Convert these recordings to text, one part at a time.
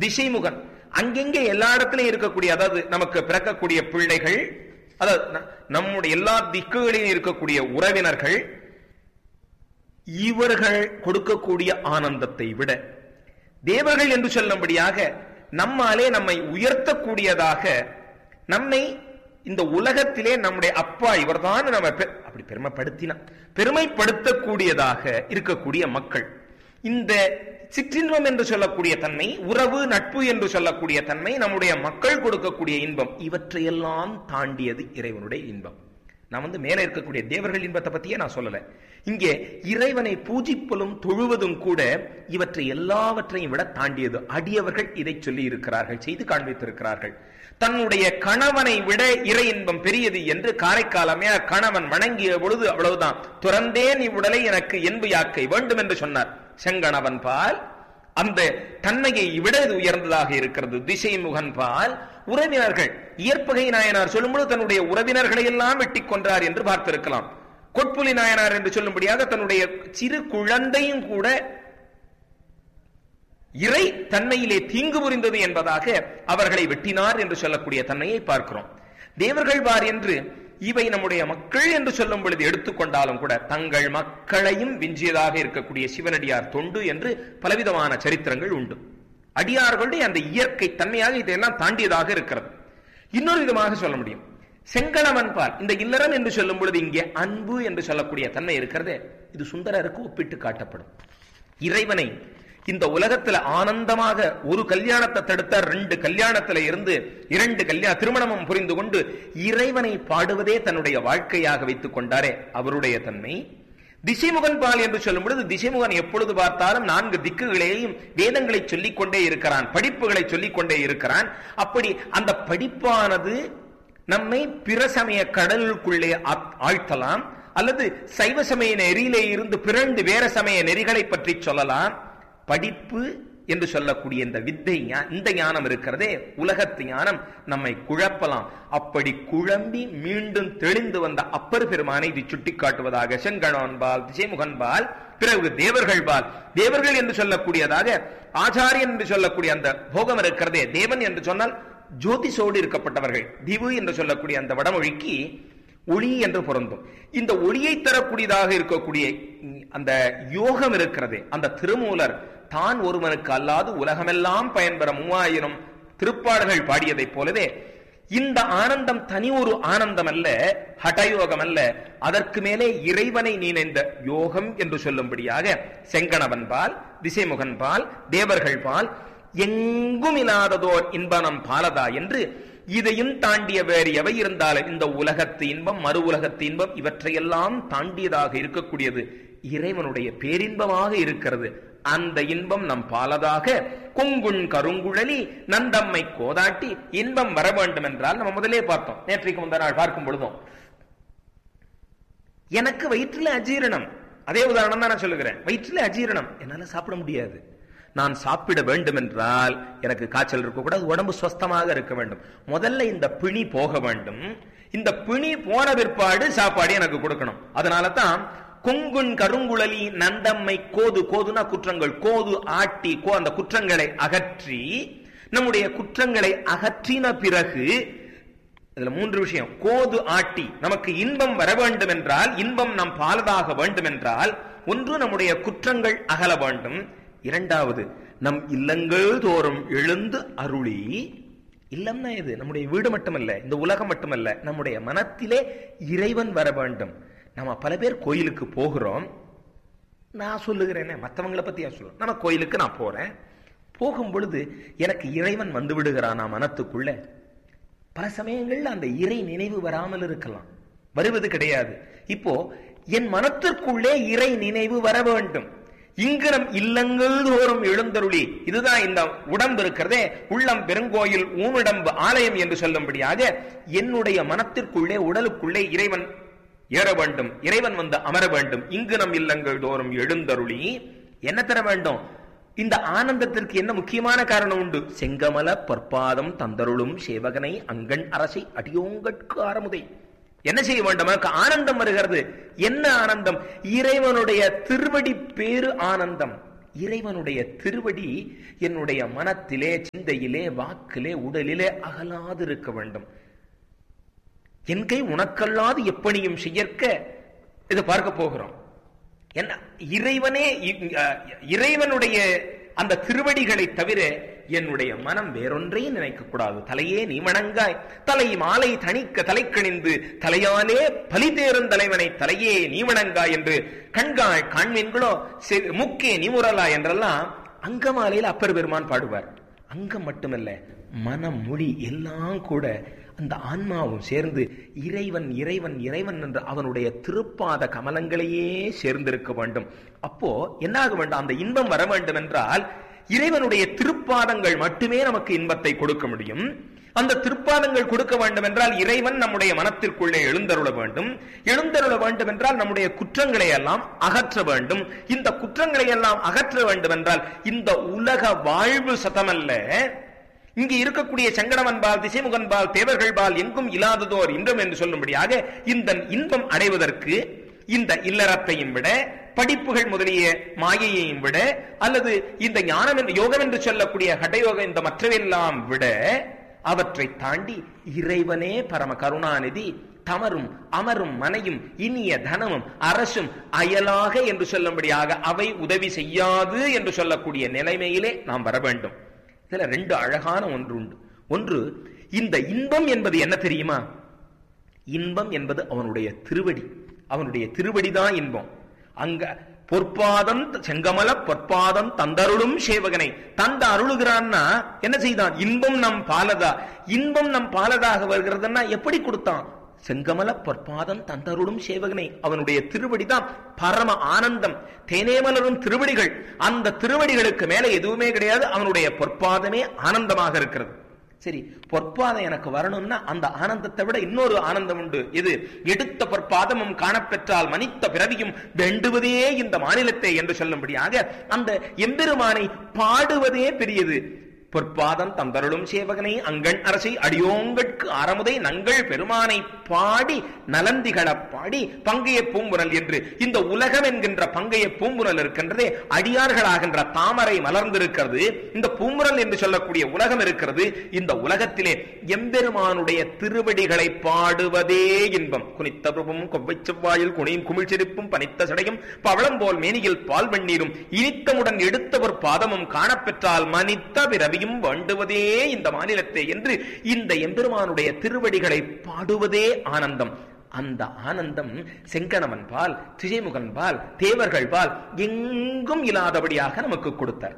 திசைமுகன் அங்கெங்கே எல்லா இடத்துலயும் இருக்கக்கூடிய அதாவது நமக்கு பிறக்கக்கூடிய பிள்ளைகள் அதாவது ந- நம்முடைய எல்லா திக்குகளிலும் இருக்கக்கூடிய உறவினர்கள் இவர்கள் கொடுக்கக்கூடிய ஆனந்தத்தை விட தேவர்கள் என்று சொல்லும்படியாக நம்மாலே நம்மை உயர்த்தக்கூடியதாக நம்மை இந்த உலகத்திலே நம்முடைய அப்பா இவர்தான் நம்ம பெ- அப்படி பெருமைப்படுத்தினா பெருமைப்படுத்தக்கூடியதாக இருக்கக்கூடிய மக்கள் இந்த சிற்றின்பம் என்று சொல்லக்கூடிய தன்மை உறவு நட்பு என்று சொல்லக்கூடிய தன்மை நம்முடைய மக்கள் கொடுக்கக்கூடிய இன்பம் இவற்றையெல்லாம் தாண்டியது இறைவனுடைய இன்பம் நான் வந்து மேலே இருக்கக்கூடிய தேவர்கள் இன்பத்தை பத்தியே நான் சொல்லல இங்கே இறைவனை பூஜிப்பலும் தொழுவதும் கூட இவற்றை எல்லாவற்றையும் விட தாண்டியது அடியவர்கள் இதை சொல்லி இருக்கிறார்கள் செய்து காண்பித்திருக்கிறார்கள் தன்னுடைய கணவனை விட இறை இன்பம் பெரியது என்று காரைக்காலமே கணவன் வணங்கிய பொழுது அவ்வளவுதான் துறந்தேன் இவ்வுடலை எனக்கு என்பு யாக்கை வேண்டும் என்று சொன்னார் செங்கணவன் பால் அந்த தன்மையை விட இது உயர்ந்ததாக இருக்கிறது திசை முகன் பால் உறவினர்கள் இயற்பகை நாயனார் சொல்லும்போது தன்னுடைய உறவினர்களை எல்லாம் வெட்டி கொன்றார் என்று பார்த்திருக்கலாம் கொட்புலி நாயனார் என்று சொல்லும்படியாக தன்னுடைய சிறு குழந்தையும் கூட இறை தன்மையிலே தீங்கு புரிந்தது என்பதாக அவர்களை வெட்டினார் என்று சொல்லக்கூடிய தன்மையை பார்க்கிறோம் தேவர்கள் வார் என்று இவை நம்முடைய மக்கள் என்று சொல்லும் பொழுது எடுத்துக்கொண்டாலும் கூட தங்கள் மக்களையும் விஞ்சியதாக இருக்கக்கூடிய சிவனடியார் தொண்டு என்று பலவிதமான சரித்திரங்கள் உண்டு அடியார்களுடைய அந்த இயற்கை தன்மையாக இதையெல்லாம் தாண்டியதாக இருக்கிறது இன்னொரு விதமாக சொல்ல முடியும் செங்கணவன் பால் இந்த இல்லறம் என்று சொல்லும் பொழுது இங்கே அன்பு என்று சொல்லக்கூடிய தன்மை இருக்கிறதே இது சுந்தரருக்கு ஒப்பிட்டு காட்டப்படும் இறைவனை இந்த உலகத்துல ஆனந்தமாக ஒரு கல்யாணத்தை தடுத்த ரெண்டு கல்யாணத்துல இருந்து இரண்டு கல்யாண திருமணமும் புரிந்து கொண்டு இறைவனை பாடுவதே தன்னுடைய வாழ்க்கையாக வைத்துக் கொண்டாரே அவருடைய தன்மை திசைமுகன் பால் என்று சொல்லும் பொழுது திசைமுகன் எப்பொழுது பார்த்தாலும் நான்கு திக்குகளையும் வேதங்களை சொல்லிக் கொண்டே இருக்கிறான் படிப்புகளை சொல்லிக் கொண்டே இருக்கிறான் அப்படி அந்த படிப்பானது நம்மை பிற சமய கடலுக்குள்ளே ஆ- ஆழ்த்தலாம் அல்லது சைவ சமய நெறியிலே இருந்து பிறண்டு வேற சமய நெறிகளை பற்றி சொல்லலாம் படிப்பு என்று சொல்லக்கூடிய இந்த வித்தை ஞா- இந்த ஞானம் இருக்கிறதே உலகத்து ஞானம் நம்மை குழப்பலாம் அப்படி குழம்பி மீண்டும் தெளிந்து வந்த அப்பர் பெருமானை இது சுட்டிக்காட்டுவதாக செங்கணவன்பால் திசைமுகன்பால் பிறகு தேவர்கள் பால் தேவர்கள் என்று சொல்லக்கூடியதாக ஆச்சாரியன் என்று சொல்லக்கூடிய அந்த போகம் இருக்கிறதே தேவன் என்று சொன்னால் ஜோதிஷோடு இருக்கப்பட்டவர்கள் திவு என்று சொல்லக்கூடிய அந்த வடமொழிக்கு ஒளி என்று பொருந்தும் இந்த ஒளியை தரக்கூடியதாக இருக்கக்கூடிய அந்த யோகம் இருக்கிறது அந்த திருமூலர் தான் ஒருவனுக்கு அல்லாது உலகமெல்லாம் பயன்பெற மூவாயிரம் திருப்பாடல்கள் பாடியதைப் போலவே இந்த ஆனந்தம் தனி ஒரு ஆனந்தம் அல்ல ஹடயோகம் அல்ல அதற்கு மேலே இறைவனை நினைந்த யோகம் என்று சொல்லும்படியாக செங்கணவன் பால் திசைமுகன் பால் தேவர்கள் பால் எங்கும் இல்லாததோர் இன்பனம் பாலதா என்று இதையும் தாண்டிய வேறு எவை இருந்தாலும் இந்த உலகத்து இன்பம் மறு உலகத்து இன்பம் இவற்றையெல்லாம் தாண்டியதாக இருக்கக்கூடியது இறைவனுடைய பேரின்பமாக இருக்கிறது அந்த இன்பம் நம் பாலதாக கொங்குண் கருங்குழலி நந்தம்மை கோதாட்டி இன்பம் வர வேண்டும் என்றால் நம்ம முதலே பார்த்தோம் நேற்றைக்கு முந்த நாள் பார்க்கும் பொழுதும் எனக்கு வயிற்றுல அஜீரணம் அதே உதாரணம் தான் நான் சொல்லுகிறேன் வயிற்றுல அஜீரணம் என்னால சாப்பிட முடியாது நான் சாப்பிட வேண்டும் என்றால் எனக்கு காய்ச்சல் இருக்கக்கூடாது உடம்பு சுஸ்தமாக இருக்க வேண்டும் முதல்ல இந்த பிணி போக வேண்டும் இந்த பிணி போன பிற்பாடு சாப்பாடு எனக்கு கொடுக்கணும் அதனால தான் கொங்குன் கருங்குழலி நந்தம்மை கோது கோதுனா குற்றங்கள் கோது ஆட்டி கோ அந்த குற்றங்களை அகற்றி நம்முடைய குற்றங்களை அகற்றின பிறகு இதுல மூன்று விஷயம் கோது ஆட்டி நமக்கு இன்பம் வர வேண்டும் என்றால் இன்பம் நம் பாலதாக வேண்டும் என்றால் ஒன்று நம்முடைய குற்றங்கள் அகல வேண்டும் இரண்டாவது நம் இல்லங்கள் தோறும் எழுந்து அருளி இல்லம்னா இது நம்முடைய வீடு மட்டுமல்ல இந்த உலகம் மட்டுமல்ல நம்முடைய மனத்திலே இறைவன் வர வேண்டும் நம்ம பல பேர் கோயிலுக்கு போகிறோம் நான் சொல்லுகிறேனே மற்றவங்களை பத்தி நான் சொல்லுவேன் நம்ம கோயிலுக்கு நான் போறேன் போகும் பொழுது எனக்கு இறைவன் வந்து விடுகிறானா மனத்துக்குள்ள பல சமயங்கள்ல அந்த இறை நினைவு வராமல் இருக்கலாம் வருவது கிடையாது இப்போ என் மனத்திற்குள்ளே இறை நினைவு வர வேண்டும் இங்கு நம் இல்லங்கள் தோறும் எழுந்தருளி இதுதான் இந்த உடம்பு இருக்கிறதே உள்ளம் பெருங்கோயில் ஊனுடம்பு ஆலயம் என்று சொல்லும்படியாக என்னுடைய மனத்திற்குள்ளே உடலுக்குள்ளே இறைவன் ஏற வேண்டும் இறைவன் வந்து அமர வேண்டும் இங்கு நம் இல்லங்கள் தோறும் எழுந்தருளி என்ன தர வேண்டும் இந்த ஆனந்தத்திற்கு என்ன முக்கியமான காரணம் உண்டு செங்கமல பொற்பாதம் தந்தருளும் சேவகனை அங்கண் அரசை அடியோங்கட்கு ஆரமுதை என்ன செய்ய வேண்டும் நமக்கு ஆனந்தம் வருகிறது என்ன ஆனந்தம் இறைவனுடைய திருவடி பேரு ஆனந்தம் இறைவனுடைய திருவடி என்னுடைய மனத்திலே சிந்தையிலே வாக்கிலே உடலிலே அகலாது இருக்க வேண்டும் என் கை உனக்கல்லாது எப்பணியும் செய்யற்க இதை பார்க்க போகிறோம் என்ன இறைவனே இ- அஹ், இறைவனுடைய அந்த திருவடிகளை தவிர என்னுடைய மனம் வேறொன்றையும் நினைக்க கூடாது தலையே நீ வணங்காய் தலை மாலை தணிக்க தலைக்கணிந்து தலையாலே பலி தேரும் தலைவனை தலையே நீ வணங்காய் என்று கண்காள் காண்மீன்களோ செ- முக்கே நிமுரலா என்றெல்லாம் அங்கமாலையில் அப்பர் பெருமான் பாடுவார் அங்கம் மட்டுமல்ல மனம் மொழி எல்லாம் கூட அந்த ஆன்மாவும் சேர்ந்து இறைவன் இறைவன் இறைவன் என்று அவனுடைய திருப்பாத கமலங்களையே சேர்ந்திருக்க வேண்டும் அப்போ என்னாக வேண்டும் அந்த இன்பம் வர வேண்டும் என்றால் இறைவனுடைய திருப்பாதங்கள் மட்டுமே நமக்கு இன்பத்தை கொடுக்க முடியும் அந்த திருப்பாதங்கள் கொடுக்க வேண்டும் என்றால் இறைவன் நம்முடைய மனத்திற்குள்ளே எழுந்தருள வேண்டும் எழுந்தருள வேண்டும் என்றால் நம்முடைய குற்றங்களை எல்லாம் அகற்ற வேண்டும் இந்த குற்றங்களை எல்லாம் அகற்ற வேண்டும் என்றால் இந்த உலக வாழ்வு சதமல்ல இங்கு இருக்கக்கூடிய சங்கடவன்பால் திசைமுகன்பால் தேவர்கள்பால் எங்கும் இல்லாததோர் இன்பம் என்று சொல்லும்படியாக இந்த இன்பம் அடைவதற்கு இந்த இல்லறத்தையும் விட படிப்புகள் முதலிய மாயையையும் விட அல்லது இந்த ஞானம் என்று யோகம் என்று சொல்லக்கூடிய ஹடயோகம் இந்த மற்றவெல்லாம் விட அவற்றை தாண்டி இறைவனே பரம கருணாநிதி தமரும் அமரும் மனையும் இனிய தனமும் அரசும் அயலாக என்று சொல்லும்படியாக அவை உதவி செய்யாது என்று சொல்லக்கூடிய நிலைமையிலே நாம் வர வேண்டும் இதுல ரெண்டு அழகான ஒன்று உண்டு ஒன்று இந்த இன்பம் என்பது என்ன தெரியுமா இன்பம் என்பது அவனுடைய திருவடி அவனுடைய திருவடிதான் இன்பம் அங்க பொற்பாதம் செங்கமல பொற்பாதம் தந்தருளும் சேவகனை தந்த அருளுகிறான்னா என்ன செய்தான் இன்பம் நம் பாலதா இன்பம் நம் பாலதாக வருகிறதுன்னா எப்படி கொடுத்தான் செங்கமல பொற்பாதம் தந்தருளும் சேவகனை அவனுடைய திருவடிதான் பரம ஆனந்தம் தேனேமலரும் திருவடிகள் அந்த திருவடிகளுக்கு மேல எதுவுமே கிடையாது அவனுடைய பொற்பாதமே ஆனந்தமாக இருக்கிறது சரி பொற்பாதம் எனக்கு வரணும்னா அந்த ஆனந்தத்தை விட இன்னொரு ஆனந்தம் உண்டு இது எடுத்த பொற்பாதமும் காணப்பெற்றால் மனித்த பிறவியும் வேண்டுவதே இந்த மாநிலத்தை என்று சொல்லும்படியாக அந்த எம்பெருமானை பாடுவதே பெரியது பொற்பாதம் தந்தருளும் சேவகனை அங்கண் அரசை அடியோங்கட்கு ஆரமுதை நங்கள் பெருமானை பாடி நலந்திகள பாடி பங்கைய பூம்புனல் என்று இந்த உலகம் என்கின்ற பங்கைய பூம்புனல் இருக்கின்றதே அடியார்களாகின்ற தாமரை மலர்ந்திருக்கிறது இந்த பூம்புனல் என்று சொல்லக்கூடிய உலகம் இருக்கிறது இந்த உலகத்திலே எம்பெருமானுடைய திருவடிகளை பாடுவதே இன்பம் குனித்த பிரபும் கொவ்வை செவ்வாயில் குனியும் குமிழ்ச்சிரிப்பும் பனித்த சடையும் பவளம் போல் மேனியில் பால் வெந்நீரும் இனித்தமுடன் எடுத்தவர் பாதமும் காணப்பெற்றால் மனித்த பிறவியும் வேண்டுவதே இந்த மாநிலத்தை என்று இந்த எம்பெருமானுடைய திருவடிகளை பாடுவதே ஆனந்தம் அந்த ஆனந்தம் செங்கணவன் பால் திசைமுகன் பால் தேவர்கள் பால் எங்கும் இல்லாதபடியாக நமக்கு கொடுத்தார்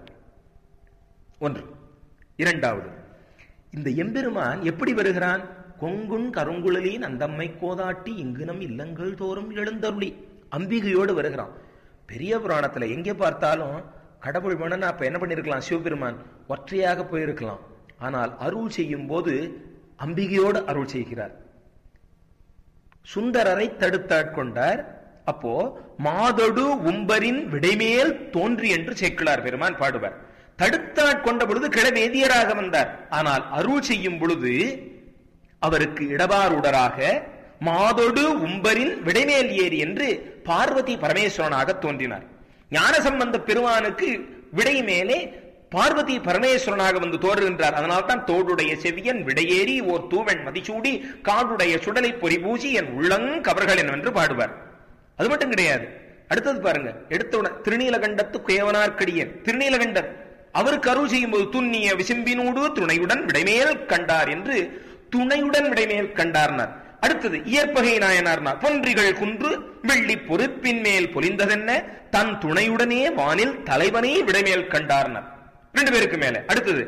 ஒன்று இரண்டாவது இந்த எம்பெருமான் எப்படி வருகிறான் கொங்குன் கருங்குழலின் அந்தம்மை கோதாட்டி இங்குனம் இல்லங்கள் தோறும் எழுந்தருளி அம்பிகையோடு வருகிறான் பெரிய புராணத்துல எங்கே பார்த்தாலும் கடவுள் வேணும்னா அப்ப என்ன பண்ணிருக்கலாம் சிவபெருமான் ஒற்றையாக போயிருக்கலாம் ஆனால் அருள் செய்யும் போது அம்பிகையோடு அருள் செய்கிறார் சுந்தரரை தடுத்தாட்கொண்டார் அப்போ மாதொடு உம்பரின் விடைமேல் தோன்றி என்று சேக்கிழார் பெருமான் பாடுவார் தடுத்தாட்கொண்ட பொழுது கிளவேதியராக வந்தார் ஆனால் அருள் செய்யும் பொழுது அவருக்கு இடபாருடராக மாதொடு உம்பரின் விடைமேல் ஏறி என்று பார்வதி பரமேஸ்வரனாக தோன்றினார் ஞானசம்பந்த பெருமானுக்கு விடை மேலே பார்வதி பரமேஸ்வரனாக வந்து தோன்றுகின்றார் அதனால்தான் தோடுடைய செவியன் விடையேறி ஓர் தூவன் மதிசூடி காடுடைய சுடலை பொறி பூசி என் உள்ளங்கவர்கள் என்று பாடுவார் அது மட்டும் கிடையாது அடுத்தது பாருங்க எடுத்த திருநீலகண்டத்து குயவனார்க்கடியன் திருநீலகண்டர் அவருக்கு அருள் செய்யும் போது துண்ணிய விசும்பினூடு துணையுடன் விடைமேல் கண்டார் என்று துணையுடன் விடைமேல் கண்டார்னார் அடுத்தது இயற்பகை நாயனார்னார் பொன்றிகள் குன்று வெள்ளி பொறுப்பின் மேல் பொலிந்ததென்ன தன் துணையுடனே வானில் தலைவனே விடைமேல் கண்டார்னார் ரெண்டு பேருக்கு மேல அடுத்தது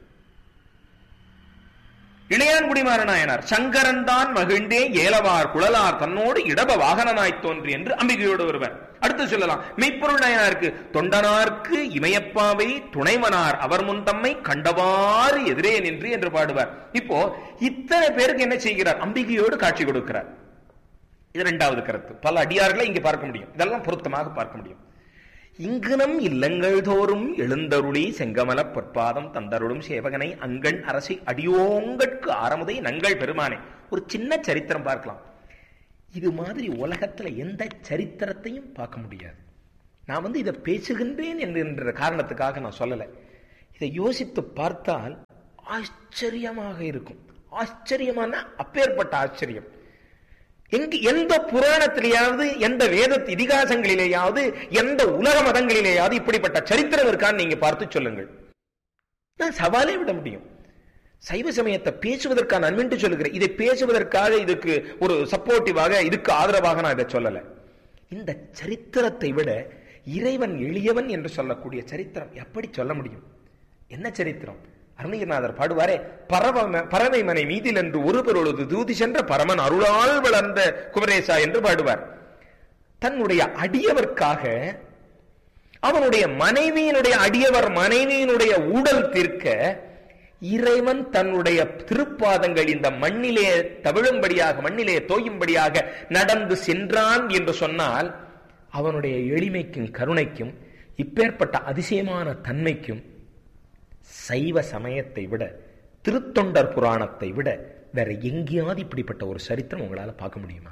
இளையான்குடிமாற நாயனார் சங்கரன் தான் மகிழ்ந்தே ஏலவார் குழலார் தன்னோடு இடப வாகனனாய் தோன்றி என்று அம்பிகையோடு ஒருவர் அடுத்து சொல்லலாம் மெய்ப்பொருள் நாயனாருக்கு தொண்டனார்க்கு இமயப்பாவை துணைவனார் அவர் முன் தம்மை கண்டவாறு எதிரே நின்று என்று பாடுவார் இப்போ இத்தனை பேருக்கு என்ன செய்கிறார் அம்பிகையோடு காட்சி கொடுக்கிறார் இது இரண்டாவது கருத்து பல அடியார்களை இங்கே பார்க்க முடியும் இதெல்லாம் பொருத்தமாக பார்க்க முடியும் இங்கனம் இல்லங்கள் தோறும் எழுந்தருளி செங்கமல பொற்பாதம் தந்தருளும் சேவகனை அங்கண் அரசை அடியோங்கட்கு ஆரமுதை நங்கள் பெருமானே ஒரு சின்ன சரித்திரம் பார்க்கலாம் இது மாதிரி உலகத்துல எந்த சரித்திரத்தையும் பார்க்க முடியாது நான் வந்து இதை பேசுகின்றேன் என்கின்ற காரணத்துக்காக நான் சொல்லலை இதை யோசித்து பார்த்தால் ஆச்சரியமாக இருக்கும் ஆச்சரியமான அப்பேற்பட்ட ஆச்சரியம் எங்கு எந்த புராணத்திலேயாவது எந்த வேத இதிகாசங்களிலேயாவது எந்த உலக மதங்களிலேயாவது இப்படிப்பட்ட சரித்திரம் இருக்கான்னு நீங்க பார்த்து சொல்லுங்கள் நான் சவாலே விட முடியும் சைவ சமயத்தை பேசுவதற்கான அன்பின்று சொல்லுகிறேன் இதை பேசுவதற்காக இதுக்கு ஒரு சப்போர்ட்டிவாக இதுக்கு ஆதரவாக நான் இதை சொல்லல இந்த சரித்திரத்தை விட இறைவன் எளியவன் என்று சொல்லக்கூடிய சரித்திரம் எப்படி சொல்ல முடியும் என்ன சரித்திரம் அருணகிரிநாதர் பாடுவாரே பரவ பறவை மனை மீதில் என்று ஒரு பொருளது தூதி சென்ற பரமன் அருளால் வளர்ந்த குமரேசா என்று பாடுவார் தன்னுடைய அடியவர்க்காக அவனுடைய மனைவியினுடைய அடியவர் மனைவியினுடைய ஊடல் தீர்க்க இறைவன் தன்னுடைய திருப்பாதங்கள் இந்த மண்ணிலே தவிழும்படியாக மண்ணிலே தோயும்படியாக நடந்து சென்றான் என்று சொன்னால் அவனுடைய எளிமைக்கும் கருணைக்கும் இப்பேற்பட்ட அதிசயமான தன்மைக்கும் சைவ சமயத்தை விட திருத்தொண்டர் புராணத்தை விட வேற எங்கேயாவது இப்படிப்பட்ட ஒரு சரித்திரம் உங்களால பார்க்க முடியுமா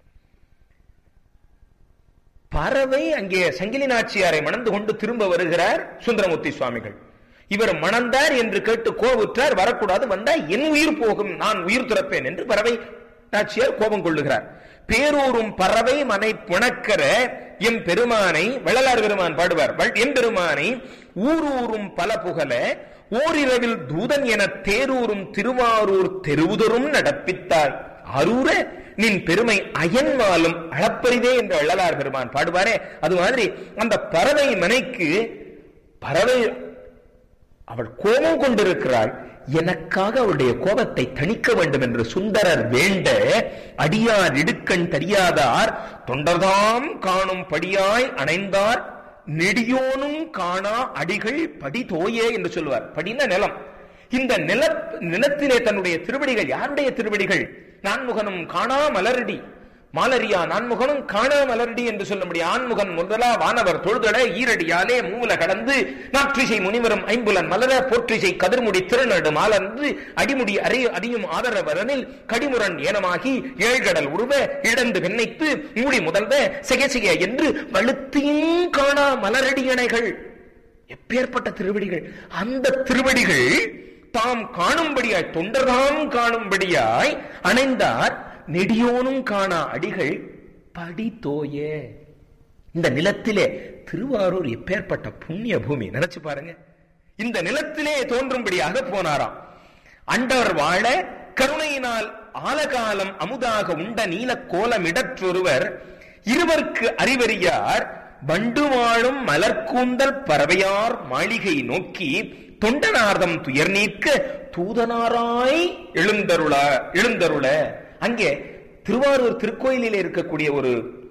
பறவை அங்கே சங்கிலி நாச்சியாரை மணந்து கொண்டு திரும்ப வருகிறார் சுந்தரமூர்த்தி சுவாமிகள் இவர் மணந்தார் என்று கேட்டு கோவுற்றார் வரக்கூடாது வந்தா என் உயிர் போகும் நான் உயிர் துறப்பேன் என்று பறவை நாச்சியார் கோபம் கொள்ளுகிறார் பேரூரும் பறவை மனை புணக்கர எம் பெருமானை வள்ளலார் பெருமான் பாடுவார் எம் பெருமானை ஊரூரும் பல புகழ ஓரிரவில் தூதன் என தேரூரும் திருவாரூர் தெருவுதரும் நடப்பித்தாய் அரூர நின் பெருமை அயன்மாலும் அளப்பரிதே என்று வள்ளலார் பெருமான் பாடுவாரே அது மாதிரி அந்த பறவை மனைக்கு பறவை அவள் கோபம் கொண்டிருக்கிறாள் எனக்காக அவருடைய கோபத்தை தணிக்க வேண்டும் என்று சுந்தரர் வேண்ட அடியார் இடுக்கண் தெரியாதார் தொண்டர்தாம் காணும் படியாய் அணைந்தார் நெடியோனும் காணா அடிகள் படி தோயே என்று சொல்வார் படின நிலம் இந்த நில நிலத்திலே தன்னுடைய திருவடிகள் யாருடைய திருவடிகள் நான்முகனும் காணா மலரடி மாலரியா நான்முகனும் காணா மலரடி என்று சொல்ல முடியும் ஆண்முகன் முதலா வானவர் தொழுதட ஈரடியாலே மூல கடந்து நாற்றிசை முனிவரும் ஐம்புலன் மலர போற்றிசை கதிர்முடி திருநடு மாலன்று அடிமுடி அறை அடியும் ஆதரவரனில் கடிமுரண் ஏனமாகி ஏழ்கடல் உருவ இழந்து வெண்ணைத்து மூடி முதல்வ சிகசிக என்று வலுத்தையும் காணா மலரடியணைகள் எப்பேற்பட்ட திருவடிகள் அந்த திருவடிகள் தாம் காணும்படியாய் தொண்டர்தாம் காணும்படியாய் அணைந்தார் நெடியோனும் காணா அடிகள் படி தோய இந்த நிலத்திலே திருவாரூர் எப்பேற்பட்ட புண்ணிய பூமி நினைச்சு பாருங்க இந்த நிலத்திலே தோன்றும்படியாக போனாராம் அண்டவர் வாழ கருணையினால் ஆலகாலம் அமுதாக உண்ட நீல கோலமிடற்றொருவர் இருவருக்கு அறிவறியார் வண்டு வாழும் மலர்கூந்தல் பறவையார் மாளிகை நோக்கி தொண்டனார்தம் துயர் நீக்க தூதனாராய் எழுந்தருள எழுந்தருள அங்கே திருவாரூர் திருக்கோயிலிலே இருக்கக்கூடிய ஒரு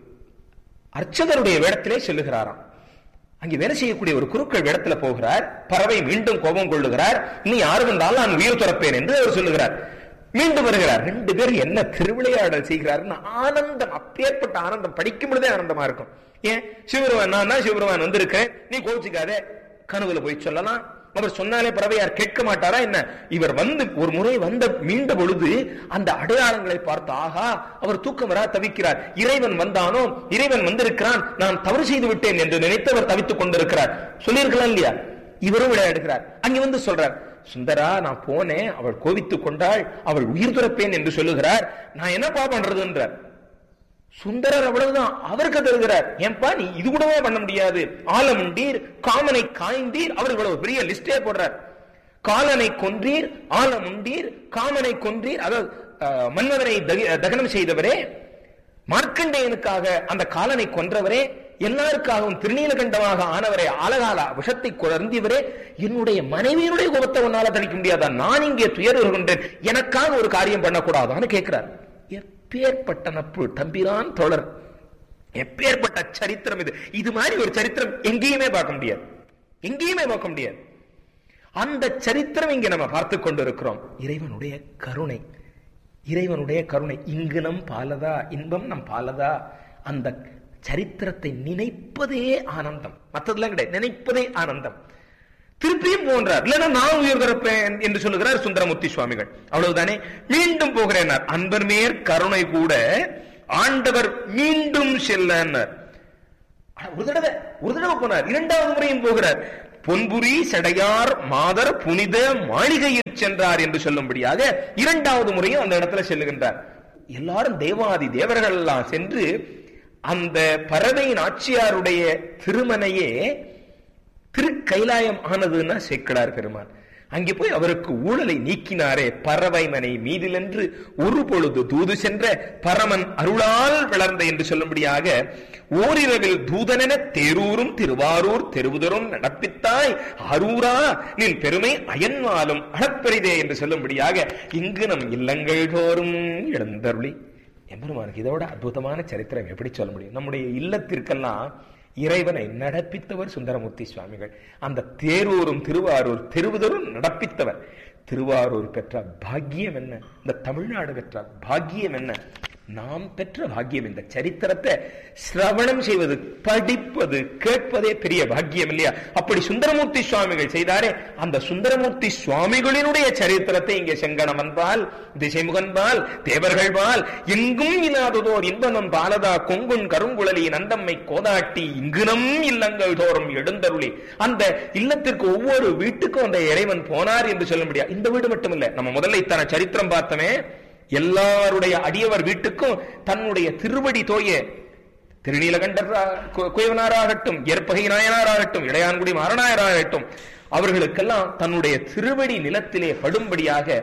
அர்ச்சகருடைய வேடத்திலே செல்லுகிறாராம் அங்கே வேலை செய்யக்கூடிய ஒரு குருக்கள் வேடத்துல போகிறார் பறவை மீண்டும் கோபம் கொள்ளுகிறார் நீ யாரு வந்தாலும் நான் உயிர் துறப்பேன் என்று அவர் சொல்லுகிறார் மீண்டும் வருகிறார் ரெண்டு பேரும் என்ன திருவிளையாடல் செய்கிறாருன்னு ஆனந்தம் அப்பேற்பட்ட ஆனந்தம் படிக்கும் பொழுதே ஆனந்தமா இருக்கும் ஏன் சிவருவான் நான் தான் சிவருவான் வந்திருக்கேன் நீ கோச்சிக்காத கனவுல போய் சொல்லலாம் அவர் சொன்னாலே பறவையார் கேட்க மாட்டாரா என்ன இவர் வந்து ஒரு முறை வந்த மீண்ட பொழுது அந்த அடையாளங்களை பார்த்து ஆகா அவர் தூக்கம் வரா தவிக்கிறார் இறைவன் வந்தானோ இறைவன் வந்திருக்கிறான் நான் தவறு செய்து விட்டேன் என்று நினைத்தவர் தவித்துக் கொண்டிருக்கிறார் சொல்லியிருக்கலாம் இல்லையா இவரும் விளையாடுகிறார் அங்க வந்து சொல்றார் சுந்தரா நான் போனேன் அவள் கோவித்துக் கொண்டாள் அவள் உயிர் துறப்பேன் என்று சொல்லுகிறார் நான் என்னப்பா பண்றதுன்றார் சுந்தரர் அவ்வளவுதான் அவருக்கு தருகிறார் ஏன்பா நீ இது கூடவே பண்ண முடியாது ஆலமுண்டீர் காமனை காய்ந்தீர் அவர் இவ்வளவு பெரிய லிஸ்டே போடுறார் காலனை கொன்றீர் ஆலமுண்டீர் காமனை கொன்றீர் அதாவது மன்மதனை தகனம் செய்தவரே மார்க்கண்டேயனுக்காக அந்த காலனை கொன்றவரே எல்லாருக்காகவும் திருநீலகண்டமாக ஆனவரே ஆலகால விஷத்தை குழந்தியவரே என்னுடைய மனைவியினுடைய கோபத்தை உன்னால தணிக்க முடியாதா நான் இங்கே துயர் வருகின்றேன் எனக்காக ஒரு காரியம் பண்ணக்கூடாதான்னு கேட்கிறார் எப்பேற்பட்ட நட்பு தம்பிரான் தோழர் எப்பேற்பட்ட சரித்திரம் இது இது மாதிரி ஒரு சரித்திரம் எங்கேயுமே பார்க்க முடியாது எங்கேயுமே பார்க்க முடியாது அந்த சரித்திரம் இங்கே நம்ம பார்த்து கொண்டிருக்கிறோம் இறைவனுடைய கருணை இறைவனுடைய கருணை இங்கு நம் பாலதா இன்பம் நம் பாலதா அந்த சரித்திரத்தை நினைப்பதே ஆனந்தம் மற்றதெல்லாம் கிடையாது நினைப்பதே ஆனந்தம் திருப்பியும் போன்றார் இல்லைன்னா நான் உயிர் திறப்பேன் என்று சொல்லுகிறார் சுந்தரமூர்த்தி சுவாமிகள் அவ்வளவுதானே மீண்டும் போகிறேன் அன்பர் மேற் கருணை கூட ஆண்டவர் மீண்டும் செல்லனர் ஒரு தடவை ஒரு தடவை போனார் இரண்டாவது முறையும் போகிறார் பொன்புரி சடையார் மாதர் புனித மாளிகையில் சென்றார் என்று சொல்லும்படியாக இரண்டாவது முறையும் அந்த இடத்துல செல்லுகின்றார் எல்லாரும் தேவாதி தேவர்கள் எல்லாம் சென்று அந்த பறவை நாச்சியாருடைய திருமனையே திருக்கைலாயம் ஆனதுன்னா சேக்கடார் பெருமான் அங்கே போய் அவருக்கு ஊழலை நீக்கினாரே பறவைமனை மீதிலென்று ஒரு பொழுது தூது சென்ற பரமன் அருளால் வளர்ந்த என்று சொல்லும்படியாக ஓரிரவில் தூதனென தேரூரும் திருவாரூர் தெருவுதரும் நடப்பித்தாய் அரூரா நின் பெருமை அயன்வாலும் அளப்பெரிதே என்று சொல்லும்படியாக இங்கு நம் இல்லங்கள் தோறும் எழுந்தருளி எம்பெருமானுக்கு இதோட அற்புதமான சரித்திரம் எப்படி சொல்ல முடியும் நம்முடைய இல்லத்திற்கெல்லாம் இறைவனை நடப்பித்தவர் சுந்தரமூர்த்தி சுவாமிகள் அந்த தேரூரும் திருவாரூர் தெருவுதரும் நடப்பித்தவர் திருவாரூர் பெற்ற பாக்கியம் என்ன இந்த தமிழ்நாடு பெற்ற பாக்கியம் என்ன நாம் பெற்ற பாக்கியம் இந்த சரித்திரத்தை சிரவணம் செய்வது படிப்பது கேட்பதே பெரிய பாக்கியம் இல்லையா அப்படி சுந்தரமூர்த்தி சுவாமிகள் செய்தாரே அந்த சுந்தரமூர்த்தி சுவாமிகளினுடைய சரித்திரத்தை இங்கே செங்கணவன்பால் திசைமுகன்பால் தேவர்கள்பால் எங்கும் இல்லாததோர் இன்பனம் பாலதா கொங்குன் கருங்குழலி நந்தம்மை கோதாட்டி இங்குனம் இல்லங்கள் தோறும் எழுந்தருளி அந்த இல்லத்திற்கு ஒவ்வொரு வீட்டுக்கும் அந்த இறைவன் போனார் என்று சொல்ல முடியாது இந்த வீடு மட்டும் இல்ல நம்ம முதல்ல இத்தனை சரித்திரம் பார்த்தோமே எல்லாருடைய அடியவர் வீட்டுக்கும் தன்னுடைய திருவடி தோய திருநீலகண்டர் குயவனாராகட்டும் ஏற்பகை நாயனாராகட்டும் இளையான்குடி மாரநாயராகட்டும் அவர்களுக்கெல்லாம் தன்னுடைய திருவடி நிலத்திலே படும்படியாக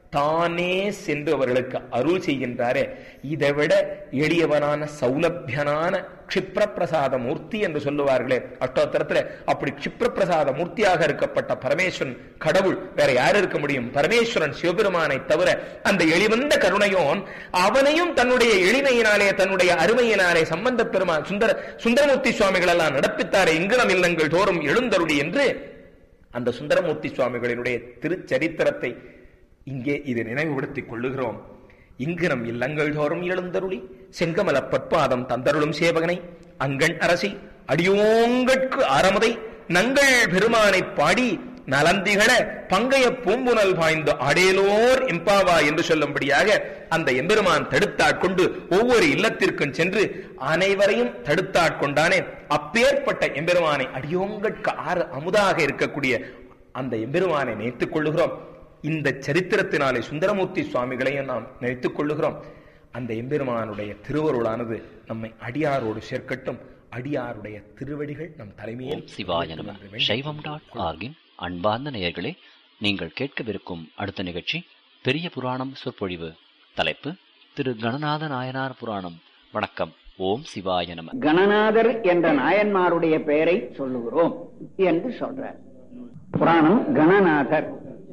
தானே சென்று அவர்களுக்கு அருள் செய்கின்றாரே இதை விட எளியவனான சௌலபியனான கஷிப்ரபிரசாத மூர்த்தி என்று சொல்லுவார்களே அஷ்டோத்தரத்துல அப்படி கஷிப்ரபிரசாத மூர்த்தியாக இருக்கப்பட்ட பரமேஸ்வரன் கடவுள் வேற யார் இருக்க முடியும் பரமேஸ்வரன் சிவபெருமானை தவிர அந்த எளிவந்த கருணையோன் அவனையும் தன்னுடைய எளிமையினாலே தன்னுடைய அருமையினாலே சம்பந்த பெருமான் சுந்தர சுந்தரமூர்த்தி சுவாமிகள் எல்லாம் நடப்பித்தாரே இங்குனம் இல்லங்கள் தோறும் எழுந்தருளி என்று அந்த சுந்தரமூர்த்தி சுவாமிகளினுடைய திருச்சரித்திரத்தை இங்கே இதை நினைவுபடுத்திக் கொள்ளுகிறோம் இங்கு நம் இல்லங்கள் தோறும் எழுந்தருளி செங்கமல பற்பாதம் தந்தருளும் சேவகனை அங்கண் அரசி அடியோங்கட்கு ஆரமுதை நங்கள் பெருமானை பாடி நலந்திகள பங்கைய பூம்புனல் பாய்ந்து அடேலோர் எம்பாவா என்று சொல்லும்படியாக அந்த எம்பெருமான் தடுத்தாட்கொண்டு ஒவ்வொரு இல்லத்திற்கும் சென்று அனைவரையும் தடுத்தாட்கொண்டானே அப்பேற்பட்ட எம்பெருமானை அடியோங்கட்கு ஆறு அமுதாக இருக்கக்கூடிய அந்த எம்பெருமானை நினைத்துக் கொள்ளுகிறோம் இந்த சரித்திரத்தினாலே சுந்தரமூர்த்தி சுவாமிகளையும் நாம் நினைத்துக் கொள்ளுகிறோம் அந்த எம்பெருமானுடைய திருவருளானது நம்மை அடியாரோடு சேர்க்கட்டும் அடியாருடைய திருவடிகள் நம் தலைமையில் ஓம் சிவாய நம சைவம் டாட் ஆர்கின் அன்பார்ந்த நேயர்களே நீங்கள் கேட்கவிருக்கும் அடுத்த நிகழ்ச்சி பெரிய புராணம் சொற்பொழிவு தலைப்பு திரு கணநாத நாயனார் புராணம் வணக்கம் ஓம் சிவாய நம கணநாதர் என்ற நாயன்மாருடைய பெயரை சொல்லுகிறோம் என்று சொல்றார் புராணம் கணநாதர்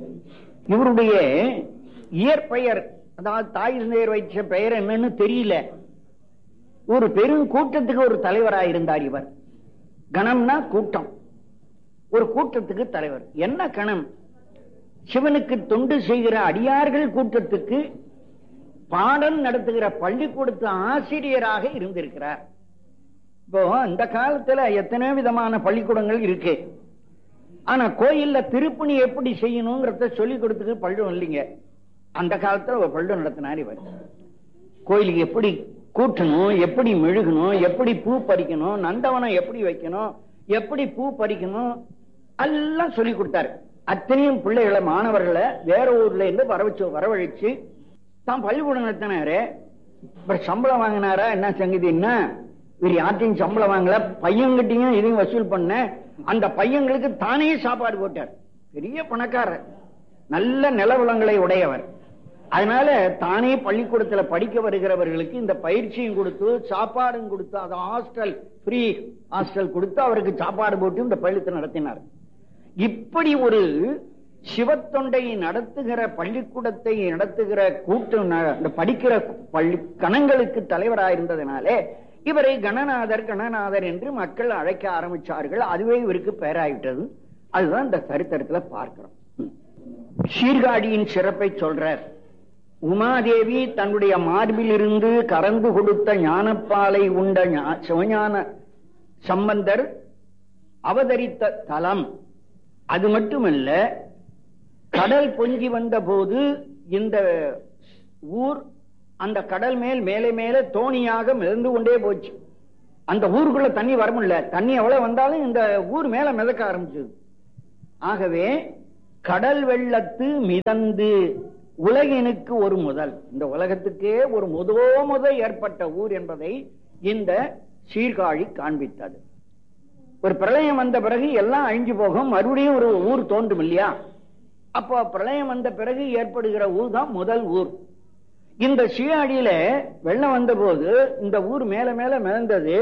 இவருடைய இயற்பெயர் அதாவது தாய் தந்தையர் வைச்ச பெயர் என்னன்னு தெரியல ஒரு பெரும் கூட்டத்துக்கு ஒரு தலைவராக இருந்தார் இவர் கணம்னா கூட்டம் ஒரு கூட்டத்துக்கு தலைவர் என்ன கணம் சிவனுக்கு தொண்டு செய்கிற அடியார்கள் கூட்டத்துக்கு பாடம் நடத்துகிற பள்ளிக்கூடத்து ஆசிரியராக இருந்திருக்கிறார் இப்போ அந்த காலத்துல எத்தனை விதமான பள்ளிக்கூடங்கள் இருக்கு ஆனா கோயில்ல திருப்பணி எப்படி செய்யணுங்கிறத சொல்லி கொடுத்துக்கு பள்ளம் இல்லைங்க அந்த காலத்துல ஒரு பள்ளம் நடத்தினார் இவர் கோயிலுக்கு எப்படி கூட்டணும் எப்படி மெழுகணும் எப்படி பூ பறிக்கணும் நந்தவனம் எப்படி வைக்கணும் எப்படி பூ பறிக்கணும் எல்லாம் சொல்லி கொடுத்தாரு அத்தனையும் பிள்ளைகளை மாணவர்களை வேற ஊர்ல இருந்து வரவச்சு வரவழைச்சு தான் பள்ளிக்கூடம் நடத்தினாரு அப்புறம் சம்பளம் வாங்கினாரா என்ன சங்கதி என்ன இவர் யார்ட்டையும் சம்பளம் வாங்கல பையன்கிட்டையும் இதையும் வசூல் பண்ண அந்த பையங்களுக்கு தானே சாப்பாடு போட்டார் பெரிய பணக்காரர் நல்ல நிலவளங்களை உடையவர் அதனால தானே பள்ளிக்கூடத்துல படிக்க வருகிறவர்களுக்கு இந்த பயிற்சியும் கொடுத்து சாப்பாடும் கொடுத்து அது ஹாஸ்டல் ஃப்ரீ ஹாஸ்டல் கொடுத்து அவருக்கு சாப்பாடு போட்டு இந்த பள்ளித்தை நடத்தினார் இப்படி ஒரு சிவத்தொண்டை நடத்துகிற பள்ளிக்கூடத்தை நடத்துகிற கூட்டம் இந்த படிக்கிற பள்ளி கணங்களுக்கு தலைவராயிருந்ததுனாலே இவரை கணநாதர் கணநாதர் என்று மக்கள் அழைக்க ஆரம்பிச்சார்கள் அதுவே இவருக்கு பெயராயிட்டது அதுதான் இந்த சரித்திரத்துல பார்க்கிறோம் சீர்காழியின் சிறப்பை சொல்றார் உமாதேவி தன்னுடைய மார்பிலிருந்து கறந்து கொடுத்த ஞானப்பாலை உண்ட சிவஞான சம்பந்தர் அவதரித்த தலம் அது மட்டுமல்ல கடல் பொங்கி வந்த போது இந்த ஊர் அந்த கடல் மேல் மேலே மேலே தோணியாக மிதந்து கொண்டே போச்சு அந்த ஊருக்குள்ள தண்ணி வர முடியல தண்ணி எவ்வளவு வந்தாலும் இந்த ஊர் மேல மிதக்க ஆரம்பிச்சது ஆகவே கடல் வெள்ளத்து மிதந்து உலகினுக்கு ஒரு முதல் இந்த உலகத்துக்கே ஒரு முதோ முத ஏற்பட்ட ஊர் என்பதை இந்த சீர்காழி காண்பித்தது ஒரு பிரளயம் வந்த பிறகு எல்லாம் அழிஞ்சு போகும் மறுபடியும் ஒரு ஊர் தோன்றும் இல்லையா அப்போ பிரளயம் வந்த பிறகு ஏற்படுகிற ஊர் தான் முதல் ஊர் இந்த சீயாடியில வெள்ளம் வந்த போது இந்த ஊர் மேல மேல மிதந்தது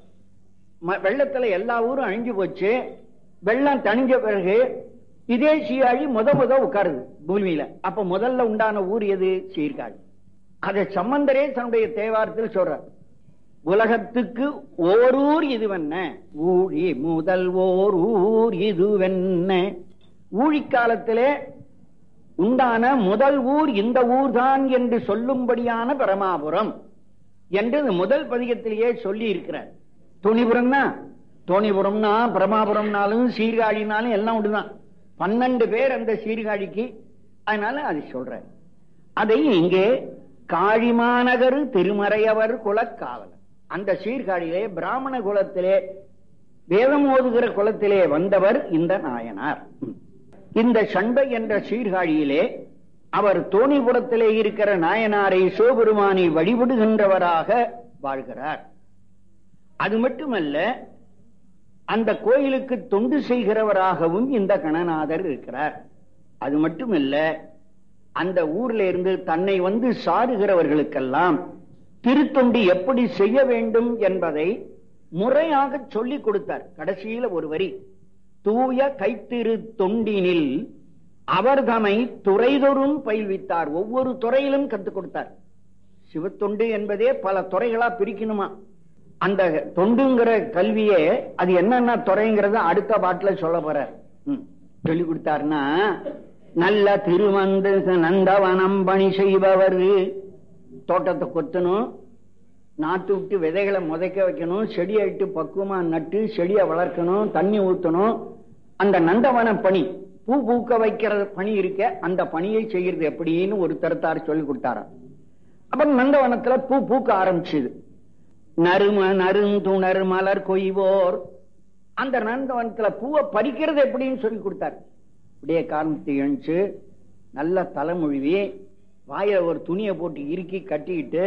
ம- வெள்ளத்துல எல்லா ஊரும் அழிஞ்சு போச்சு வெள்ளம் தணிஞ்ச பிறகு இதே சீயாழி முத முத உட்காருது பூமியில அப்ப முதல்ல உண்டான ஊர் எது சீர்காழி அதை சம்பந்தரே தன்னுடைய தேவாரத்தில் சொல்றார் உலகத்துக்கு ஓரூர் இதுவென்ன ஊழி முதல் ஓர் ஊர் இதுவென்ன ஊழி காலத்திலே உண்டான முதல் ஊர் இந்த ஊர்தான் என்று சொல்லும்படியான பரமாபுரம் என்று இந்த முதல் பதிகத்திலேயே சொல்லி இருக்கிறார் துணிபுரம்னா தோணிபுரம்னா பிரமாபுரம்னாலும் சீர்காழினாலும் எல்லாம் ஒன்றுதான் பன்னெண்டு பேர் அந்த சீர்காழிக்கு அதனால அது சொல்றார் அதை இங்கே காழிமாநகர் திருமறையவர் குலக்காவலர் அந்த சீர்காழியிலே பிராமண குலத்திலே வேதம் ஓதுகிற குலத்திலே வந்தவர் இந்த நாயனார் இந்த சண்பை என்ற சீர்காழியிலே அவர் தோணிபுரத்திலே இருக்கிற நாயனாரை சிவபெருமானை வழிபடுகின்றவராக வாழ்கிறார் அது மட்டுமல்ல அந்த கோயிலுக்கு தொண்டு செய்கிறவராகவும் இந்த கணநாதர் இருக்கிறார் அது மட்டுமல்ல அந்த ஊர்ல இருந்து தன்னை வந்து சாருகிறவர்களுக்கெல்லாம் திருத்தொண்டு எப்படி செய்ய வேண்டும் என்பதை முறையாக சொல்லிக் கொடுத்தார் கடைசியில ஒரு வரி தூய கைத்திரு தொண்டினில் அவர் தமை துறைதொறும் பயில்வித்தார் ஒவ்வொரு துறையிலும் கத்துக் கொடுத்தார் சிவத்தொண்டு என்பதே பல துறைகளா பிரிக்கணுமா அந்த தொண்டுங்கிற கல்வியே அது என்னென்ன துறைங்கிறத அடுத்த பாட்டுல சொல்ல போற சொல்லி கொடுத்தாருன்னா நல்ல திருவந்து நந்தவனம் பணி செய்பவர் தோட்டத்தை கொத்தணும் நாட்டு விட்டு விதைகளை முதைக்க வைக்கணும் செடியை இட்டு பக்குவமா நட்டு செடியை வளர்க்கணும் தண்ணி ஊத்தணும் அந்த நந்தவன பணி பூ பூக்க வைக்கிற பணி இருக்க அந்த பணியை செய்யறது எப்படின்னு ஒரு தரத்தார் சொல்லி கொடுத்தாராம் அப்புறம் நந்தவனத்துல பூ பூக்க ஆரம்பிச்சது நறும நறுந்துணர் மலர் கொய்வோர் அந்த நந்தவனத்துல பூவை பறிக்கிறது எப்படின்னு சொல்லி கொடுத்தார் அப்படியே காரணத்தை எழுந்துச்சு நல்ல தலைமொழிவி வாயில ஒரு துணியை போட்டு இறுக்கி கட்டிக்கிட்டு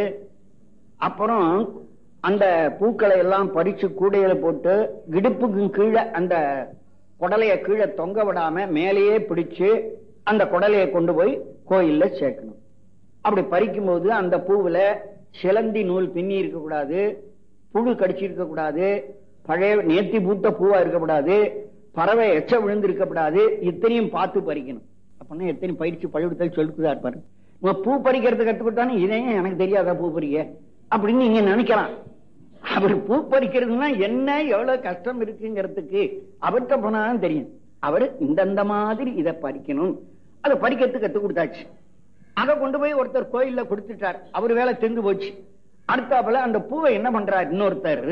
அப்புறம் அந்த பூக்களை எல்லாம் பறிச்சு கூடையில போட்டு இடுப்புக்கு கீழே அந்த குடலைய கீழே தொங்க விடாம மேலேயே பிடிச்சு அந்த குடலைய கொண்டு போய் கோயில்ல சேர்க்கணும் அப்படி பறிக்கும் போது அந்த பூவுல சிலந்தி நூல் பின்னி இருக்க கூடாது புழு கடிச்சிருக்க கூடாது பழைய நேர்த்தி பூத்த பூவா இருக்கக்கூடாது பறவை எச்ச விழுந்து இருக்கக்கூடாது இத்தனையும் பார்த்து பறிக்கணும் அப்படின்னா எத்தனை பயிற்சி பழுவிடுத்தல் சொல்லிக்குதா இருப்பாரு உங்க பூ பறிக்கிறது கத்துக்கிட்டானே இதையும் எனக்கு தெரியாதா பூ பறிக்க அப்படின்னு நீங்க நினைக்கலாம் அவர் பூ பறிக்கிறதுனா என்ன எவ்வளவு கஷ்டம் இருக்குங்கிறதுக்கு அவர்கிட்ட போனாலும் தெரியும் அவர் இந்தந்த மாதிரி இதை பறிக்கணும் அதை பறிக்கிறதுக்கு கத்து கொடுத்தாச்சு அதை கொண்டு போய் ஒருத்தர் கோயில்ல கொடுத்துட்டார் அவர் வேலை தெரிந்து போச்சு அடுத்தாப்புல அந்த பூவை என்ன பண்றார் இன்னொருத்தர்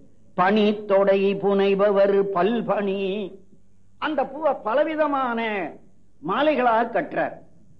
பனி தொடை புனைபவர் பல்பனி அந்த பூவை பலவிதமான மாலைகளாக கட்டுறார்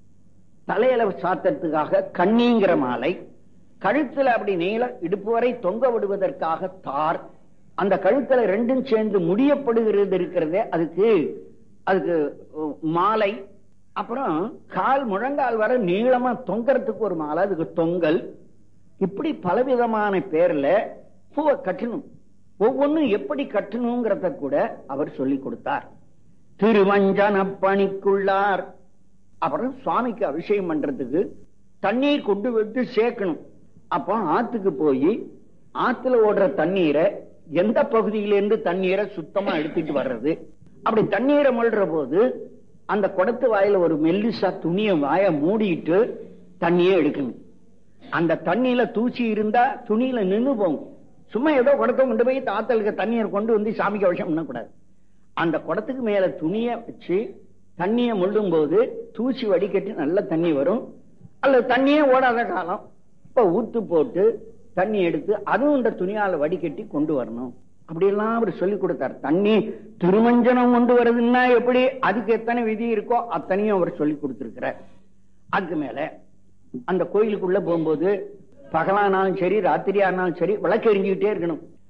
தலையில சாத்தத்துக்காக கண்ணிங்கிற மாலை கழுத்துல அப்படி நீள இடுப்பு வரை தொங்க விடுவதற்காக தார் அந்த கழுத்துல ரெண்டும் சேர்ந்து முடியப்படுகிறது இருக்கிறதே அதுக்கு அதுக்கு அஹ், மாலை அப்புறம் கால் முழங்கால் வரை நீளமா தொங்கறதுக்கு ஒரு மாலை அதுக்கு தொங்கல் இப்படி பலவிதமான பேர்ல பூவை கட்டணும் ஒவ்வொன்னும் எப்படி கட்டணுங்கிறத கூட அவர் சொல்லி கொடுத்தார் திருவஞ்சன பணிக்குள்ளார் அப்புறம் சுவாமிக்கு அபிஷேகம் பண்றதுக்கு தண்ணீர் கொண்டு விட்டு சேர்க்கணும் அப்போ ஆத்துக்கு போய் ஆத்துல ஓடுற தண்ணீரை எந்த பகுதியிலிருந்து தண்ணீரை சுத்தமா எடுத்துட்டு வர்றது அப்படி தண்ணீரை மொழ்ற போது அந்த குடத்து வாயில ஒரு மெல்லிசா துணியை வாய மூடிட்டு தண்ணியே எடுக்கணும் அந்த தண்ணியில தூசி இருந்தா துணியில நின்னு போகும் சும்மா ஏதோ குடத்தை கொண்டு போய் தாத்தலுக்கு தண்ணீர் கொண்டு வந்து சாமிக்கு அவசியம் பண்ணக்கூடாது அந்த குடத்துக்கு மேல துணிய வச்சு தண்ணியை முள்ளும் போது தூசி வடிகட்டி நல்ல தண்ணி வரும் அல்லது தண்ணியே ஓடாத காலம் இப்ப ஊத்து போட்டு தண்ணி எடுத்து அதுவும் இந்த துணியால வடிகட்டி கொண்டு வரணும் அப்படியெல்லாம் அவர் சொல்லி கொடுத்தார் தண்ணி திருமஞ்சனம் கொண்டு வருதுன்னா எப்படி அதுக்கு எத்தனை விதி இருக்கோ அத்தனையும் அவர் சொல்லி கொடுத்திருக்கிறார் அதுக்கு மேல அந்த கோயிலுக்குள்ள போகும்போது பகலானாலும் சரி ராத்திரியானாலும் சரி விளக்கு எரிஞ்சுக்கிட்டே இருக்கணும்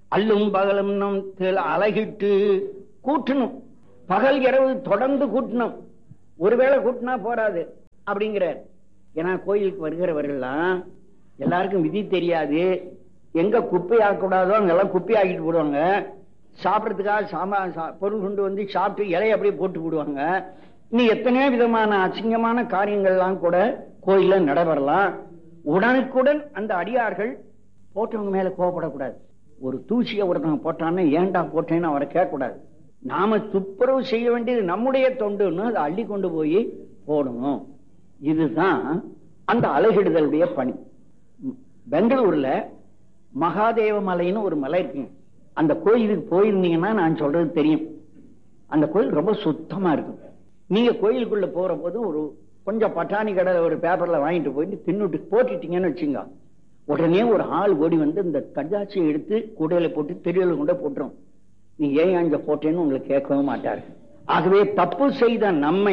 அல்லும் பகலும் நம் தில் அலகிட்டு கூட்டணும் பகல் இரவு தொடர்ந்து கூட்டணும் ஒருவேளை கூட்டினா போறாது அப்படிங்கிறார் ஏன்னா கோயிலுக்கு வருகிறவர்கள்லாம் எல்லாருக்கும் விதி தெரியாது எங்க குப்பை ஆக்கக்கூடாதோ அங்கெல்லாம் குப்பை ஆக்கிட்டு போடுவாங்க சாப்பிடறதுக்காக சாமா சா- பொருள் கொண்டு வந்து சாப்பிட்டு இலையை அப்படியே போட்டு போடுவாங்க நீ எத்தனையோ விதமான அசிங்கமான காரியங்கள்லாம் கூட கோயில்ல நடைபெறலாம் உடனுக்குடன் அந்த அடியார்கள் போட்டவங்க மேல கோவப்படக்கூடாது ஒரு தூசியை ஒருத்தவங்க போட்டான்னு ஏன்டா போட்டேன்னு அவரை கேட்கக்கூடாது நாம துப்புரவு செய்ய வேண்டியது நம்முடைய தொண்டுன்னு அதை அள்ளி கொண்டு போய் போடணும் இதுதான் அந்த அழகிடுதலுடைய பணி ம், பெங்களூர்ல மகாதேவ மலைன்னு ஒரு மலை இருக்குங்க அந்த கோயிலுக்கு போயிருந்தீங்கன்னா நான் சொல்றது தெரியும் அந்த கோயில் ரொம்ப சுத்தமா இருக்கும் நீங்க கோயிலுக்குள்ள போற போது ஒரு கொஞ்சம் பட்டாணி கடை ஒரு பேப்பர்ல வாங்கிட்டு போயிட்டு தின்னுட்டு போட்டுட்டீங்கன்னு வச்சுங்க உடனே ஒரு ஆள் ஓடி வந்து இந்த கஜாச்சியை எடுத்து கூடையில போட்டு தெரியல கொண்டு போட்டுரும் நீ ஏன் அங்க போட்டேன்னு உங்களுக்கு கேட்கவும் மாட்டார் ஆகவே தப்பு செய்த நம்மை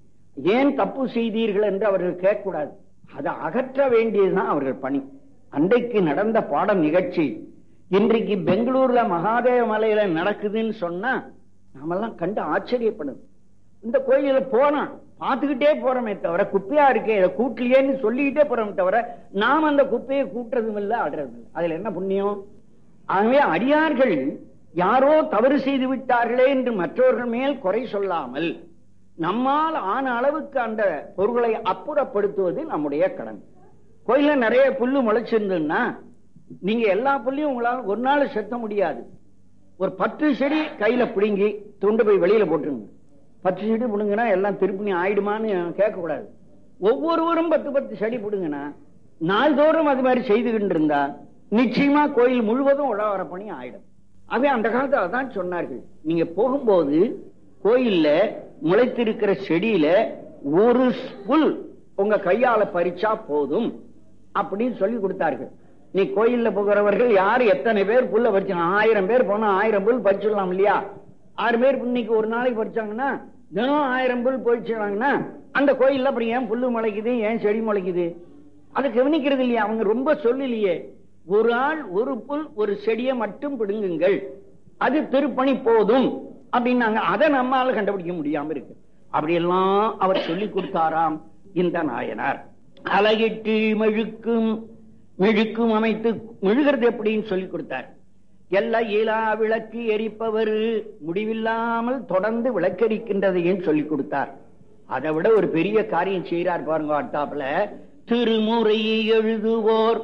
ஏன் தப்பு செய்தீர்கள் என்று அவர்கள் கேட்கக்கூடாது அதை அகற்ற வேண்டியதுதான் அவர்கள் பணி அன்றைக்கு நடந்த பாடம் நிகழ்ச்சி இன்றைக்கு பெங்களூர்ல மகாதேவ மலையில நடக்குதுன்னு சொன்னா நாமெல்லாம் கண்டு ஆச்சரியப்படும் இந்த கோயில போனா பார்த்துக்கிட்டே போறோமே தவிர குப்பையா இருக்கே இதை கூட்டலையேன்னு சொல்லிக்கிட்டே போறோமே தவிர நாம் அந்த குப்பையை கூட்டுறதும் இல்லை ஆடுறதும் இல்லை அதுல என்ன புண்ணியம் ஆகவே அடியார்கள் யாரோ தவறு செய்து விட்டார்களே என்று மற்றவர்கள் மேல் குறை சொல்லாமல் நம்மால் ஆன அளவுக்கு அந்த பொருள்களை அப்புறப்படுத்துவது நம்முடைய கடமை கோயில்ல நிறைய புல்லு முளைச்சிருந்ததுன்னா நீங்க எல்லா புல்லையும் உங்களால ஒரு நாள் செத்த முடியாது ஒரு பத்து செடி கையில பிடுங்கி துண்டு போய் வெளியில போட்டுருங்க பத்து செடி பிடுங்கன்னா எல்லாம் திருப்பி ஆயிடுமான்னு கேட்க கூடாது ஒவ்வொருவரும் பத்து பத்து செடி பிடுங்கன்னா நாள்தோறும் அது மாதிரி செய்துகிட்டு இருந்தா நிச்சயமா கோயில் முழுவதும் உழவர பணி ஆயிடும் ஆகவே அந்த காலத்துல அதான் சொன்னார்கள் நீங்க போகும்போது கோயில்ல முளைத்திருக்கிற செடியில ஒரு புல் உங்க கையால பறிச்சா போதும் அப்படின்னு சொல்லி கொடுத்தார்கள் நீ கோயில்ல போகிறவர்கள் யாரு எத்தனை பேர் புல்ல பறிச்சாங்க ஆயிரம் பேர் போனா ஆயிரம் புல் பறிச்சிடலாம் இல்லையா ஆறு பேர் இன்னைக்கு ஒரு நாளைக்கு பறிச்சாங்கன்னா தினம் ஆயிரம் புல் பறிச்சாங்கன்னா அந்த கோயில்ல அப்புறம் ஏன் புல்லு முளைக்குது ஏன் செடி முளைக்குது அதை கவனிக்கிறது இல்லையா அவங்க ரொம்ப சொல்லலையே ஒரு ஆள் ஒரு புல் ஒரு செடியை மட்டும் பிடுங்குங்கள் அது திருப்பணி போதும் அப்படின்னாங்க அதை நம்மால கண்டுபிடிக்க முடியாம இருக்கு அப்படியெல்லாம் அவர் சொல்லி கொடுத்தாராம் இந்த நாயனார் அழகிட்டு மெழுக்கும் மெழுக்கும் அமைத்து மெழுகிறது எப்படின்னு சொல்லி கொடுத்தார் எல்லா இயலா விளக்கு எரிப்பவர் முடிவில்லாமல் தொடர்ந்து விளக்கரிக்கின்றதையும் சொல்லி கொடுத்தார் அதை விட ஒரு பெரிய காரியம் செய்யறார் பாருங்க அட்டாப்ல திருமுறையை எழுதுவோர்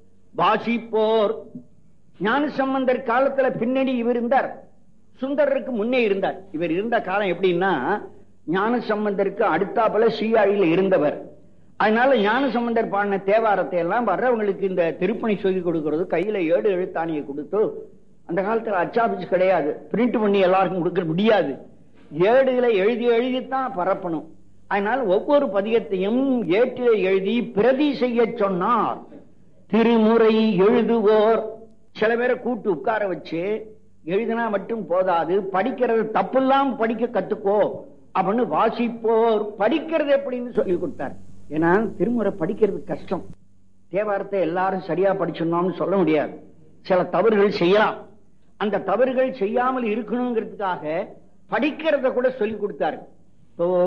வாசிப்போர் ஞான சம்பந்தர் காலத்துல பின்னணி இவர் இருந்தார் சுந்தரருக்கு முன்னே இருந்தார் இவர் இருந்த காலம் எப்படின்னா ஞான சம்பந்தருக்கு அடுத்தாப்புல சீயாழியில இருந்தவர் அதனால ஞான சம்பந்தர் பாடின தேவாரத்தை எல்லாம் வர்றவங்களுக்கு இந்த திருப்பணி சொல்லி கொடுக்கிறது கையில ஏடு எழுத்தாணியை கொடுத்து அந்த காலத்துல அச்சாபிச்சு கிடையாது பிரிண்ட் பண்ணி எல்லாருக்கும் கொடுக்க முடியாது ஏடுகளை எழுதி எழுதித்தான் பரப்பணும் அதனால் ஒவ்வொரு பதிகத்தையும் ஏட்டில எழுதி பிரதி செய்ய சொன்னார் திருமுறை எழுதுவோர் சில பேரை கூட்டு உட்கார வச்சு எழுதினா மட்டும் போதாது படிக்கிறது தப்பெல்லாம் படிக்க கத்துக்கோ அப்படின்னு வாசிப்போர் படிக்கிறது எப்படின்னு சொல்லி கொடுத்தார் ஏன்னா திருமுறை படிக்கிறது கஷ்டம் தேவாரத்தை எல்லாரும் சரியா படிச்சிடணும்னு சொல்ல முடியாது சில தவறுகள் செய்யலாம் அந்த தவறுகள் செய்யாமல் இருக்கணுங்கிறதுக்காக படிக்கிறத கூட சொல்லி கொடுத்தாரு இப்போ